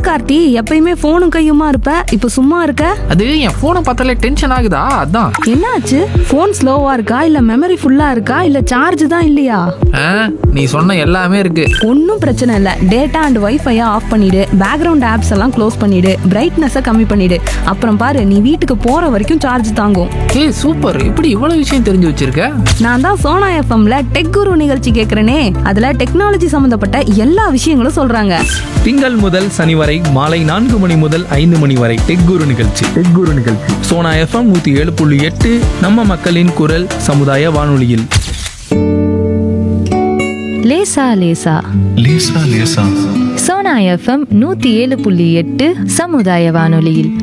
கார்த்தி எப்பயுமே போனும் கையுமா இருப்ப இப்ப சும்மா இருக்க அது என் போனை பார்த்தாலே டென்ஷன் ஆகுதா அதான் என்னாச்சு போன் ஸ்லோவா இருக்கா இல்ல மெமரி ஃபுல்லா இருக்கா இல்ல சார்ஜ் தான் இல்லையா ஆ, நீ சொன்ன எல்லாமே இருக்கு ஒன்றும் பிரச்சனை இல்லை டேட்டா அண்ட் வைஃபையை ஆஃப் பண்ணிடு பேக்ரவுண்ட் ஆப்ஸ் எல்லாம் க்ளோஸ் பண்ணிடு பிரைட்னஸை கம்மி பண்ணிடு அப்புறம் பாரு நீ வீட்டுக்கு போற வரைக்கும் சார்ஜ் தாங்கும் ஏய் சூப்பர் இப்படி இவ்வளவு விஷயம் தெரிஞ்சு வச்சிருக்க நான் தான் சோனா எஃப்எம்ல டெக் குரு நிகழ்ச்சி கேட்குறேனே அதுல டெக்னாலஜி சம்பந்தப்பட்ட எல்லா விஷயங்களும் சொல்றாங்க திங்கள் முதல் சனி வரை மாலை நான்கு மணி முதல் ஐந்து மணி வரை டெக் குரு நிகழ்ச்சி டெக் குரு நிகழ்ச்சி சோனா எஃப்எம் நூத்தி ஏழு புள்ளி எட்டு நம்ம மக்களின் குரல் சமுதாய வானொலியில் லேசா லேசா லேசா லேசா சோனா எஃப்எம் நூத்தி ஏழு புள்ளி எட்டு சமுதாய வானொலியில்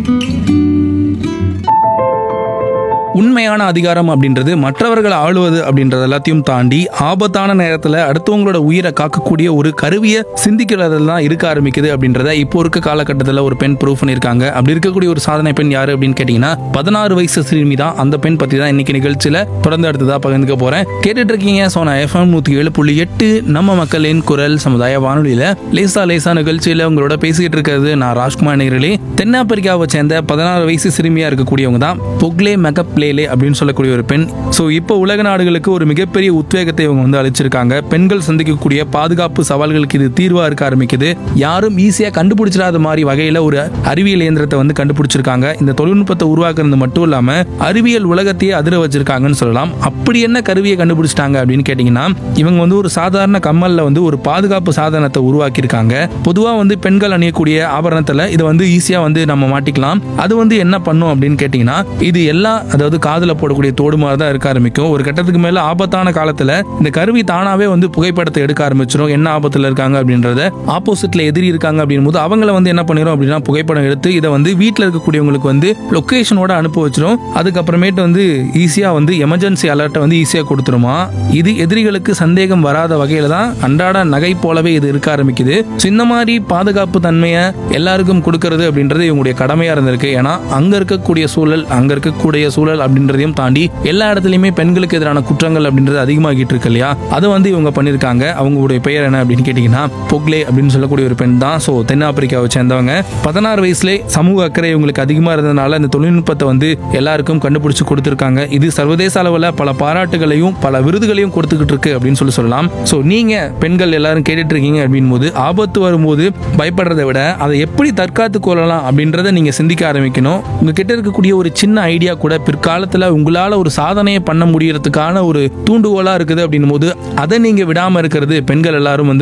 உண்மையான அதிகாரம் அப்படின்றது மற்றவர்களை ஆளுவது அப்படின்றது எல்லாத்தையும் தாண்டி ஆபத்தான நேரத்தில் அடுத்தவங்களோட உயிரை காக்கக்கூடிய ஒரு கருவியை சிந்திக்கிறதுல தான் இருக்க ஆரம்பிக்குது அப்படின்றத இப்போ இருக்க காலகட்டத்தில் ஒரு பெண் ப்ரூவ் பண்ணியிருக்காங்க அப்படி இருக்கக்கூடிய ஒரு சாதனை பெண் யாரு அப்படின்னு கேட்டிங்கன்னா பதினாறு வயசு சிறுமி தான் அந்த பெண் பற்றி தான் இன்னைக்கு நிகழ்ச்சியில் தொடர்ந்து அடுத்ததாக பகிர்ந்துக்க போகிறேன் கேட்டுட்டு இருக்கீங்க சோனா எஃப்எம் நூற்றி ஏழு புள்ளி எட்டு நம்ம மக்களின் குரல் சமுதாய வானொலியில் லேசா லேசா நிகழ்ச்சியில் உங்களோட பேசிக்கிட்டு இருக்கிறது நான் ராஜ்குமார் நேர்களே தென்னாப்பிரிக்காவை சேர்ந்த பதினாறு வயசு சிறுமியா இருக்கக்கூடியவங்க தான் பொக்லே மெகப் லேலே அப்படின்னு சொல்லக்கூடிய ஒரு பெண் ஸோ இப்போ உலக நாடுகளுக்கு ஒரு மிகப்பெரிய உத்வேகத்தை இவங்க வந்து அளிச்சிருக்காங்க பெண்கள் சந்திக்கக்கூடிய பாதுகாப்பு சவால்களுக்கு இது தீர்வா இருக்க ஆரம்பிக்குது யாரும் ஈஸியாக கண்டுபிடிச்சிடாத மாதிரி வகையில் ஒரு அறிவியல் இயந்திரத்தை வந்து கண்டுபிடிச்சிருக்காங்க இந்த தொழில்நுட்பத்தை உருவாக்குறது மட்டும் இல்லாம அறிவியல் உலகத்தையே அதிர வச்சிருக்காங்கன்னு சொல்லலாம் அப்படி என்ன கருவியை கண்டுபிடிச்சிட்டாங்க அப்படின்னு கேட்டிங்கன்னா இவங்க வந்து ஒரு சாதாரண கம்மல்ல வந்து ஒரு பாதுகாப்பு சாதனத்தை உருவாக்கியிருக்காங்க பொதுவாக வந்து பெண்கள் அணியக்கூடிய ஆபரணத்தில் இதை வந்து ஈஸியாக வந்து நம்ம மாட்டிக்கலாம் அது வந்து என்ன பண்ணும் அப்படின்னு கேட்டிங்கன்னா இது எல்லா அதாவது காதில் போடக்கூடிய தோடு மாதிரி தான் இருக்க ஆரம்பிக்கும் ஒரு கட்டத்துக்கு மேலே ஆபத்தான காலத்தில் இந்த கருவி தானாகவே வந்து புகைப்படத்தை எடுக்க ஆரம்பிச்சிடும் என்ன ஆபத்தில் இருக்காங்க அப்படின்றத ஆப்போசிட்ல எதிரி இருக்காங்க அப்படின் போது அவங்கள வந்து என்ன பண்ணிடும் அப்படின்னா புகைப்படம் எடுத்து இதை வந்து வீட்டில் இருக்கக்கூடியவங்களுக்கு வந்து லொக்கேஷனோட அனுப்ப வச்சிரும் அதுக்கப்புறமேட்டு வந்து ஈஸியாக வந்து எமர்ஜென்சி அலர்ட்டை வந்து ஈஸியாக கொடுத்துருமா இது எதிரிகளுக்கு சந்தேகம் வராத வகையில தான் அன்றாட நகை போலவே இது இருக்க ஆரம்பிக்குது So, இந்த மாதிரி பாதுகாப்பு தன்மையை எல்லாருக்கும் கொடுக்கறது அப்படின்றது இவங்களுடைய கடமையா இருந்திருக்கு ஏன்னா அங்க இருக்கக்கூடிய சூழல் அங்க இருக்கக்கூடிய சூழல் அப்படின்றதையும் தாண்டி எல்லா இடத்துலயுமே பெண்களுக்கு எதிரான குற்றங்கள் அப்படின்றது அதிகமாகிட்டு இருக்கு இல்லையா அதை வந்து இவங்க பண்ணியிருக்காங்க அவங்களுடைய பெயர் என்ன அப்படின்னு கேட்டீங்கன்னா பொக்லே அப்படின்னு சொல்லக்கூடிய ஒரு பெண் தான் ஸோ தென்னாப்பிரிக்காவை சேர்ந்தவங்க பதினாறு வயசுல சமூக அக்கறை இவங்களுக்கு அதிகமா இருந்ததுனால இந்த தொழில்நுட்பத்தை வந்து எல்லாருக்கும் கண்டுபிடிச்சு கொடுத்துருக்காங்க இது சர்வதேச அளவில் பல பாராட்டுகளையும் பல விருதுகளையும் கொடுத்துக்கிட்டு இருக்கு அப்படின்னு சொல்லி சொல்லலாம் ஸோ நீங்க பெண்கள் எல்லாரும் கேட்டுட்டு இருக்கீங்க அப்படின் போது ஆபத்து வரும்போது பயப்படுறதை விட அதை எப்படி தற்காத்து கொள்ளலாம் அப்படின்றத நீங்க சிந்திக்க ஆரம்பிக்கணும் உங்ககிட்ட இருக்கக்கூடிய ஒரு சின்ன ஐடியா கூட பிற்காலத்துல உங்களால ஒரு சாதனையை பண்ண முடியறதுக்கான ஒரு தூண்டுகோலா இருக்குது அப்படின்னும் போது அதை நீங்க விடாம இருக்கிறது பெண்கள் எல்லாரும் வந்து